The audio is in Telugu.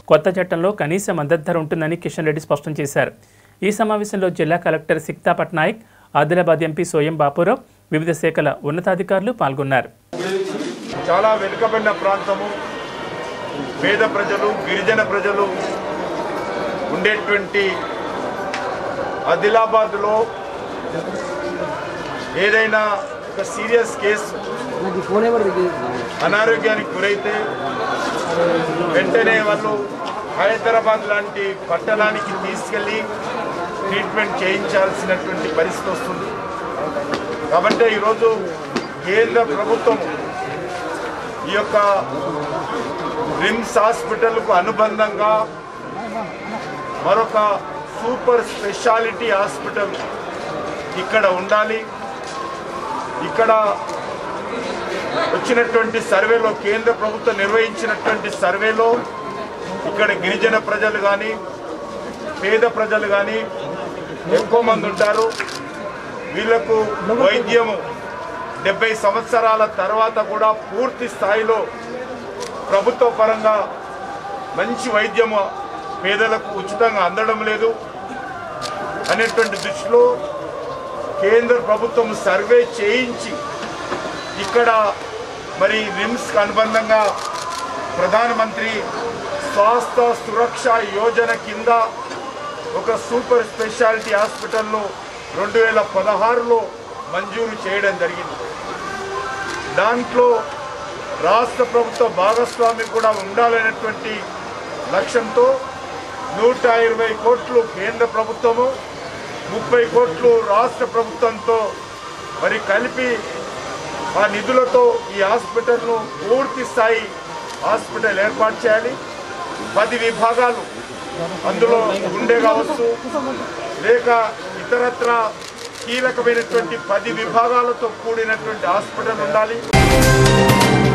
కొత్త చట్టంలో కనీస మద్దతు ధర ఉంటుందని కిషన్ రెడ్డి స్పష్టం చేశారు ఈ సమావేశంలో జిల్లా కలెక్టర్ సిక్తా పట్నాయక్ ఆదిలాబాద్ ఎంపీ సోయం బాపురావు వివిధ శాఖల ఉన్నతాధికారులు పాల్గొన్నారు చాలా వెనుకబడిన ప్రాంతము పేద ప్రజలు గిరిజన ప్రజలు ఉండేటువంటి ఆదిలాబాద్లో ఏదైనా ఒక సీరియస్ కేసు అనారోగ్యానికి గురైతే వెంటనే వాళ్ళు హైదరాబాద్ లాంటి పట్టణానికి తీసుకెళ్ళి ట్రీట్మెంట్ చేయించాల్సినటువంటి పరిస్థితి వస్తుంది కాబట్టి ఈరోజు కేంద్ర ప్రభుత్వం ఈ యొక్క రిమ్స్ హాస్పిటల్కు అనుబంధంగా మరొక సూపర్ స్పెషాలిటీ హాస్పిటల్ ఇక్కడ ఉండాలి ఇక్కడ వచ్చినటువంటి సర్వేలో కేంద్ర ప్రభుత్వం నిర్వహించినటువంటి సర్వేలో ఇక్కడ గిరిజన ప్రజలు కానీ పేద ప్రజలు కానీ ఎక్కువ మంది ఉంటారు వీళ్లకు వైద్యము డెబ్బై సంవత్సరాల తర్వాత కూడా పూర్తి స్థాయిలో ప్రభుత్వ పరంగా మంచి వైద్యము పేదలకు ఉచితంగా అందడం లేదు అనేటువంటి దృష్టిలో కేంద్ర ప్రభుత్వం సర్వే చేయించి ఇక్కడ మరి రిమ్స్కి అనుబంధంగా ప్రధానమంత్రి స్వాస్థ్య సురక్ష యోజన కింద ఒక సూపర్ స్పెషాలిటీ హాస్పిటల్ను రెండు వేల పదహారులో మంజూరు చేయడం జరిగింది దాంట్లో రాష్ట్ర ప్రభుత్వ భాగస్వామి కూడా ఉండాలనేటువంటి లక్ష్యంతో నూట ఇరవై కోట్లు కేంద్ర ప్రభుత్వము ముప్పై కోట్లు రాష్ట్ర ప్రభుత్వంతో మరి కలిపి ఆ నిధులతో ఈ హాస్పిటల్ను పూర్తి స్థాయి హాస్పిటల్ ఏర్పాటు చేయాలి పది విభాగాలు అందులో గుండె కావచ్చు లేక ఇతరత్ర కీలకమైనటువంటి పది విభాగాలతో కూడినటువంటి హాస్పిటల్ ఉండాలి